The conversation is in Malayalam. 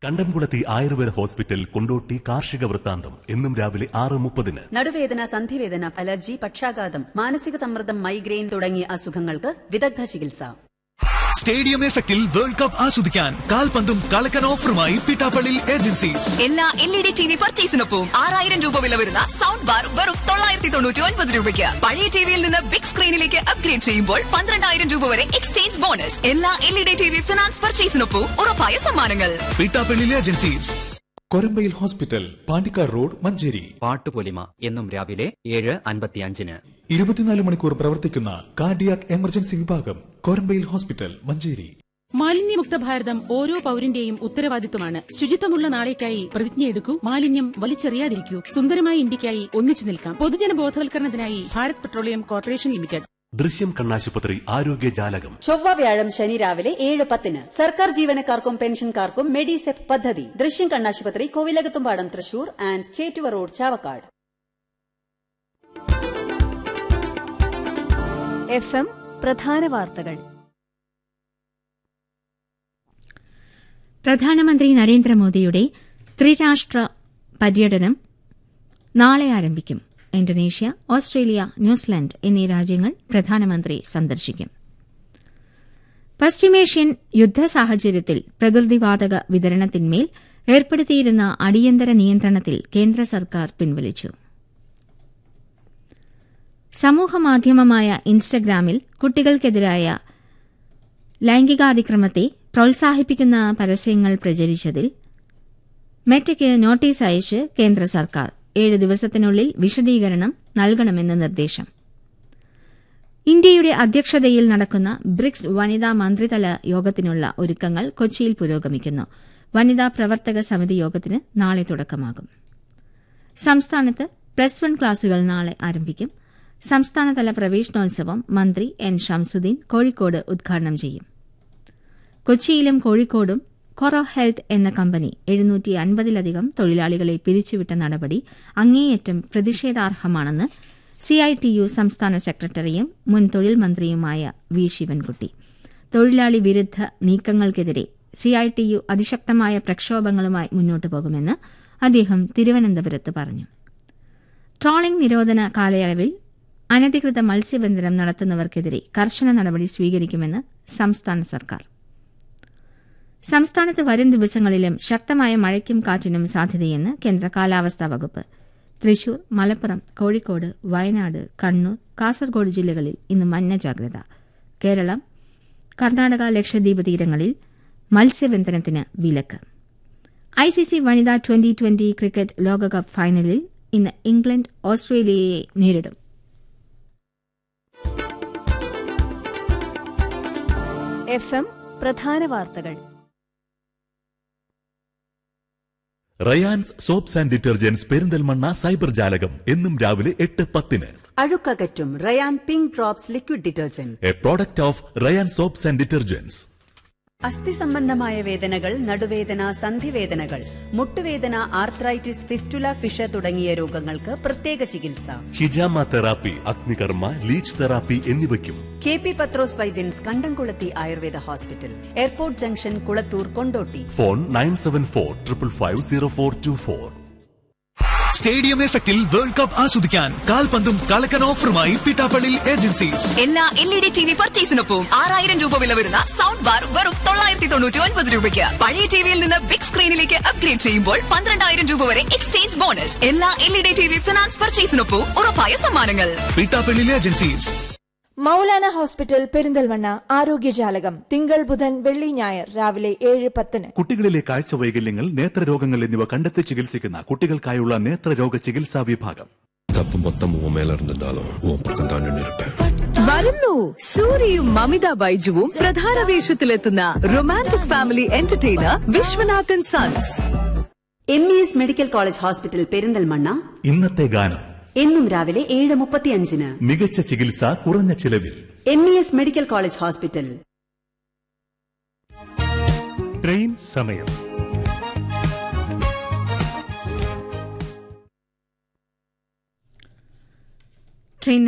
കണ്ടംകുളത്തി ആയുർവേദ ഹോസ്പിറ്റൽ കൊണ്ടോട്ടി കാർഷിക വൃത്താന്തം എന്നും രാവിലെ ആറ് മുപ്പതിന് നടുവേദന സന്ധിവേദന അലർജി പക്ഷാഘാതം മാനസിക സമ്മർദ്ദം മൈഗ്രെയിൻ തുടങ്ങിയ അസുഖങ്ങൾക്ക് വിദഗ്ധ ചികിത്സ സ്റ്റേഡിയം എഫക്റ്റിൽ വേൾഡ് കപ്പ് ആസ്വദിക്കാൻ കാൽപന്തും കളക്കൻ ഓഫറുമായി പിട്ടാപ്പള്ളി ഏജൻസീസ് എല്ലാ L E D T V പർച്ചേസിനൊപ്പം ആറായിരം രൂപ വില വരുന്ന സൗണ്ട് ബാർ വെറും തൊള്ളായിരത്തി തൊണ്ണൂറ്റി ഒൻപത് രൂപയ്ക്ക് പഴയ ടിവിയിൽ നിന്ന് ബിഗ് സ്ക്രീനിലേക്ക് അപ്ഗ്രേഡ് ചെയ്യുമ്പോൾ പന്ത്രണ്ടായിരം രൂപ വരെ എക്സ്ചേഞ്ച് ബോണസ് എല്ലാ L E D T V finance പർച്ചേസിനൊപ്പം ഉറപ്പായ സമ്മാനങ്ങൾ Pittappilly agencies Korambayil hospital Pandikkad road Manjeri പാട്ടുപൊലിമ എന്നും രാവിലെ ഏഴ് അൻപത്തിയഞ്ചിന് ഇരുപത്തിനാല് മണിക്കൂർ പ്രവർത്തിക്കുന്ന കാർഡിയാക് എമർജൻസി വിഭാഗം കൊരമ്പയിൽ ഹോസ്പിറ്റൽ മഞ്ചേരി മാലിന്യമുക്ത ഭാരതം ഓരോ പൌരന്റെയും ഉത്തരവാദിത്വമാണ് ശുചിത്വമുള്ള നാളേക്കായി പ്രതിജ്ഞയെടുക്കൂ മാലിന്യം വലിച്ചെറിയാതിരിക്കൂ സുന്ദരമായ ഇന്ത്യക്കായി ഒന്നിച്ചു നിൽക്കാം പൊതുജന ബോധവൽക്കരണത്തിനായി Bharat petroleum corporation limited Drishyam കണ്ണാശുപത്രി ആരോഗ്യ ജാലകം ചൊവ്വ വ്യാഴം ശനി രാവിലെ ഏഴ് പത്തിന് സർക്കാർ ജീവനക്കാർക്കും പെൻഷൻകാർക്കും മെഡിസെപ് പദ്ധതി ദൃശ്യം കണ്ണാശുപത്രി Kovilakathumpadam Thrissur and Chettuva road Chavakkad F M പ്രധാന വാർത്തകൾ പ്രധാനമന്ത്രി നരേന്ദ്രമോദിയുടെ ത്രിരാഷ്ട്ര പര്യടനം നാളെ ആരംഭിക്കും ഇന്തോനേഷ്യ ഓസ്ട്രേലിയ ന്യൂസിലൻഡ് എന്നീ രാജ്യങ്ങൾ പ്രധാനമന്ത്രി സന്ദർശിക്കും പശ്ചിമേഷ്യൻ യുദ്ധ സാഹചര്യത്തിൽ പ്രകൃതിവാതക വിതരണത്തിന്മേൽ ഏർപ്പെടുത്തിയിരുന്ന അടിയന്തര നിയന്ത്രണത്തിൽ കേന്ദ്ര സർക്കാർ പിൻവലിച്ചു സമൂഹമാധ്യമമായ ഇൻസ്റ്റഗ്രാമിൽ കുട്ടികൾക്കെതിരായ ലൈംഗികാതിക്രമത്തെ പ്രോത്സാഹിപ്പിക്കുന്ന പരസ്യങ്ങൾ പ്രചരിച്ചതിൽ മെറ്റയ്ക്ക് നോട്ടീസ് അയച്ച് കേന്ദ്ര സർക്കാർ ഏഴ് ദിവസത്തിനുള്ളിൽ വിശദീകരണം നൽകണമെന്ന് നിർദ്ദേശം ഇന്ത്യയുടെ അധ്യക്ഷതയിൽ നടക്കുന്ന ബ്രിക്സ് വനിതാ മന്ത്രിതല യോഗത്തിനുള്ള ഒരുക്കങ്ങൾ കൊച്ചിയിൽ പുരോഗമിക്കുന്നു വനിതാ പ്രവർത്തക സമിതി യോഗത്തിന് നാളെ തുടക്കമാകും സംസ്ഥാനത്ത് പ്ലസ് വൺ ക്ലാസുകൾ നാളെ ആരംഭിക്കും സംസ്ഥാനതല പ്രവേശനോത്സവം മന്ത്രി എൻ ഷംസുദ്ദീൻ കോഴിക്കോട് ഉദ്ഘാടനം ചെയ്യും കൊച്ചിയിലും കോഴിക്കോടും കൊറോ ഹെൽത്ത് എന്ന കമ്പനി എഴുന്നൂറ്റി അൻപതിലധികം തൊഴിലാളികളെ പിരിച്ചുവിട്ട നടപടി അങ്ങേയറ്റം പ്രതിഷേധാർഹമാണെന്ന് സിഐടിയു സംസ്ഥാന സെക്രട്ടറിയും മുൻ തൊഴിൽ മന്ത്രിയുമായ വി ശിവൻകുട്ടി തൊഴിലാളി വിരുദ്ധ നീക്കങ്ങൾക്കെതിരെ സിഐടിയു അതിശക്തമായ പ്രക്ഷോഭങ്ങളുമായി മുന്നോട്ടു പോകുമെന്ന് അദ്ദേഹം തിരുവനന്തപുരത്ത് പറഞ്ഞു ട്രോളിംഗ് നിരോധന കാലയളവിൽ അനധികൃത മത്സ്യബന്ധനം നടത്തുന്നവർക്കെതിരെ കർശന നടപടി സ്വീകരിക്കുമെന്ന് സംസ്ഥാന സർക്കാർ സംസ്ഥാനത്ത് വരും ദിവസങ്ങളിലും ശക്തമായ മഴയ്ക്കും കാറ്റിനും സാധ്യതയെന്ന് കേന്ദ്ര കാലാവസ്ഥാ വകുപ്പ് തൃശൂർ മലപ്പുറം കോഴിക്കോട് വയനാട് കണ്ണൂർ കാസർഗോഡ് ജില്ലകളിൽ ഇന്ന് മഞ്ഞ ജാഗ്രത കേരളം കർണാടക ലക്ഷദ്വീപ് തീരങ്ങളിൽ മത്സ്യബന്ധനത്തിന് വിലക്ക് ഐസിസി വനിതാ ട്വന്റി ട്വന്റി ക്രിക്കറ്റ് ലോകകപ്പ് ഫൈനലിൽ ഇന്ന് ഇംഗ്ലണ്ട് ഓസ്ട്രേലിയയെ നേരിടും എഫ് എം പ്രധാന വാർത്തകൾ Rayans soaps and detergents Perinthalmanna cyber ജാലകം എന്നും രാവിലെ എട്ട് പത്തിന് അഴുക്കകറ്റും Rayan pink drops liquid detergent a product of Rayans soaps and detergents അസ്ഥി സംബന്ധമായ വേദനകൾ നടുവേദന സന്ധിവേദനകൾ മുട്ടുവേദന ആർത്രൈറ്റിസ് ഫിസ്റ്റുല ഫിഷ തുടങ്ങിയ രോഗങ്ങൾക്ക് പ്രത്യേക ചികിത്സ ഹിജാമ തെറാപ്പി അഗ്നികർമ്മ ലീച്ച് തെറാപ്പി എന്നിവയ്ക്കും K P Pathrose Vaidyans Kandamkulathy Ayurveda hospital airport junction Kulathur Kondotty phone nine seven four triple five zero four two four stadium എഫക്റ്റിൽ വേൾഡ് കപ്പ് ആസ്വദിക്കാൻ കാൽപന്തും കളക്കൻ ഓഫറുമായി പിട്ടാപ്പള്ളി ഏജൻസീസ് എല്ലാ L E D T V പർച്ചേസിനൊപ്പം ആറായിരം രൂപ വില വരുന്ന സൗണ്ട് ബാർ വെറും തൊള്ളായിരത്തി തൊണ്ണൂറ്റി ഒൻപത് രൂപയ്ക്ക് പഴയ ടിവിയിൽ നിന്ന് ബിഗ് സ്ക്രീനിലേക്ക് അപ്ഗ്രേഡ് ചെയ്യുമ്പോൾ പന്ത്രണ്ടായിരം രൂപ വരെ എക്സ്ചേഞ്ച് ബോണസ് എല്ലാ L E D T V finance പർച്ചേസിനൊപ്പം ഉറപ്പായ സമ്മാനങ്ങൾ പിട്ടാപ്പള്ളി ഏജൻസീസ് മൗലാന ഹോസ്പിറ്റൽ പെരിന്തൽമണ്ണ ആരോഗ്യജാലകം തിങ്കൾ ബുധൻ വെള്ളി ഞായർ രാവിലെ ഏഴ് പത്തിന് കുട്ടികളിലെ കാഴ്ച വൈകല്യങ്ങൾ നേത്രരോഗങ്ങൾ എന്നിവ കണ്ടെത്തി ചികിത്സിക്കുന്ന കുട്ടികൾക്കായുള്ള നേത്രരോഗ ചികിത്സാ വിഭാഗം தப்பு மொத்தம் உன் மேல இருந்திருந்தாலும் உன் பக்கம் தான் நின்று இருப்பேன் വരുന്നു സൂര്യയും മമിത ബൈജുവും പ്രധാന വേഷത്തിലെത്തുന്ന romantic family entertainer Viswanathan sons M E S medical college hospital Perinthalmanna ഇന്നത്തെ ഗാനം എന്നും രാവിലെ ഏഴ് മുപ്പത്തിയഞ്ചിന് മികച്ച ചികിത്സ കുറഞ്ഞ ചിലവിൽ M E S medical college hospital train സമയം